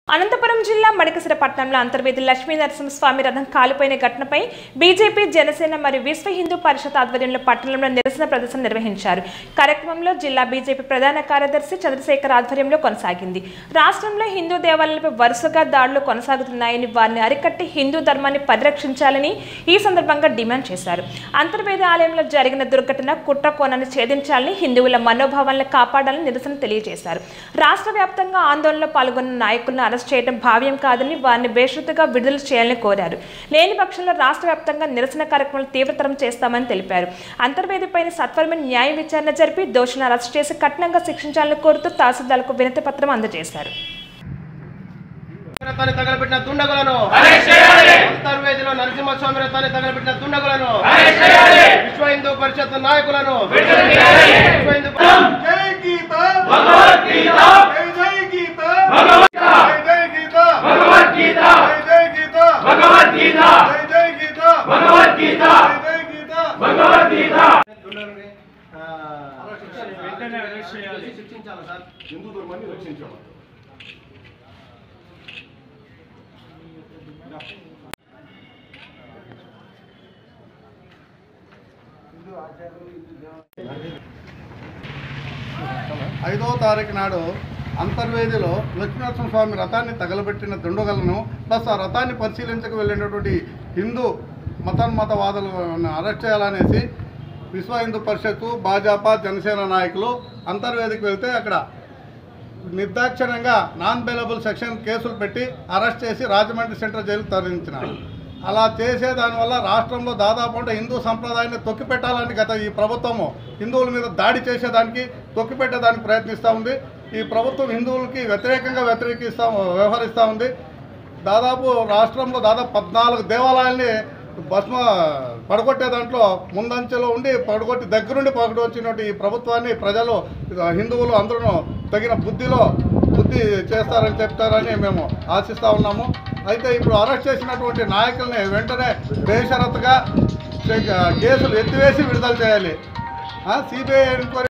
అనంతపురం జిల్లా మడికసిర పట్టణంలో అంతర్వేది లక్ష్మీ నరసింహస్వామి రథం కాలిపోయిన ఘటనపై బీజేపీ జనసేన మరియు విశ్వ హిందూ పరిషత్ ఆధ్వర్యంలో పట్టణంలో నిరసన ప్రదర్శన నిర్వహించారు కార్యక్రమంలో జిల్లా బీజేపీ ప్రధాన కార్యదర్శి చంద్రశేఖర్ ఆధ్వర్యంలో కొనసాగింది రాష్ట్రంలో హిందూ దేవాలయాలపై వరుసగా దాడులు కొనసాగుతున్నాయని వారిని అరికట్టి హిందూ ధర్మాన్ని పరిరక్షించాలని ఈ సందర్భంగా డిమాండ్ చేశారు అంతర్వేది ఆలయంలో జరిగిన దుర్ఘటన కుట్ర కోణాన్ని ఛేదించాలని హిందువుల మనోభావాలను కాపాడాలని నిరసన తెలియజేశారు రాష్ట్ర వ్యాప్తంగా ఆందోళనలో పాల్గొన్న నాయకులను అరెస్ట్ చేయడం భావ్యం కాదని వారిని బేషరతుగా విడుదల చేయాలని కోరారు లేని పక్షంలో రాష్ట్ర వ్యాప్తంగా నిరసన కార్యక్రమాలు తీవ్రతరం చేస్తామని తెలిపారు అంతర్వేదిపైన సత్వరమైన న్యాయ విచారణ జరిపి దోషులను అరెస్ట్ చేసి కఠినంగా శిక్షించాలని కోరుతూ తహసీల్దార్లకు వినతి పత్రం అందజేశారు రథాన్ని తగలబెట్టిన దుండగులను అంతర్వేదిలో నరసింహస్వామి రథాన్ని తగలబెట్టిన దుండగులను విశ్వ హిందూ పరిషత్ నాయకులను విశ్వ హిందూ జై గీత భగవద్గీత జై జై గీత భగవద్గీత జై జై గీత భగవద్గీత జై జై గీత భగవద్గీత జై జై గీత భగవద్గీత జై జై గీత భగవద్గీత దుండగులని, ఆ, శిక్షించాలి సార్ హిందూ ధర్మాన్ని రక్షించాలి ఐదవ తారీఖు నాడు అంతర్వేదిలో లక్ష్మీనరసింహ స్వామి రథాన్ని తగలబెట్టిన దుండగలను ప్లస్ ఆ రథాన్ని పరిశీలించక వెళ్ళినటువంటి హిందూ మతోన్మతవాదులను అరెస్ట్ చేయాలనేసి విశ్వ హిందూ పరిషత్తు భాజపా జనసేన నాయకులు అంతర్వేదికి వెళ్తే అక్కడ నిర్దాక్షిణ్యంగా నాన్ బెయిలబుల్ సెక్షన్ కేసులు పెట్టి అరెస్ట్ చేసి రాజమండ్రి సెంట్రల్ జైలుకు తరలించినారు అలా చేసే దానివల్ల రాష్ట్రంలో దాదాపు అంటే హిందూ సంప్రదాయాన్ని తొక్కిపెట్టాలని గత ఈ ప్రభుత్వము హిందువుల మీద దాడి చేసేదానికి తొక్కిపెట్టేదానికి ప్రయత్నిస్తూ ఉంది ఈ ప్రభుత్వం హిందువులకి వ్యతిరేకంగా వ్యతిరేకిస్తూ వ్యవహరిస్తూ ఉంది దాదాపు రాష్ట్రంలో దాదాపు పద్నాలుగు దేవాలయాల్ని భస్మ పడగొట్టే దాంట్లో ముందంచెలో ఉండి పడగొట్టి దగ్గరుండి పడగొచ్చినటువంటి ఈ ప్రభుత్వాన్ని ప్రజలు హిందువులు అందరూ తగిన బుద్ధిలో బుద్ధి చేస్తారని చెప్తారని మేము ఆశిస్తూ ఉన్నాము అయితే ఇప్పుడు అరెస్ట్ చేసినటువంటి నాయకుల్ని వెంటనే బేషరతుగా కేసులు ఎత్తివేసి విడుదల చేయాలి సిబిఐ ఎంక్వైరీ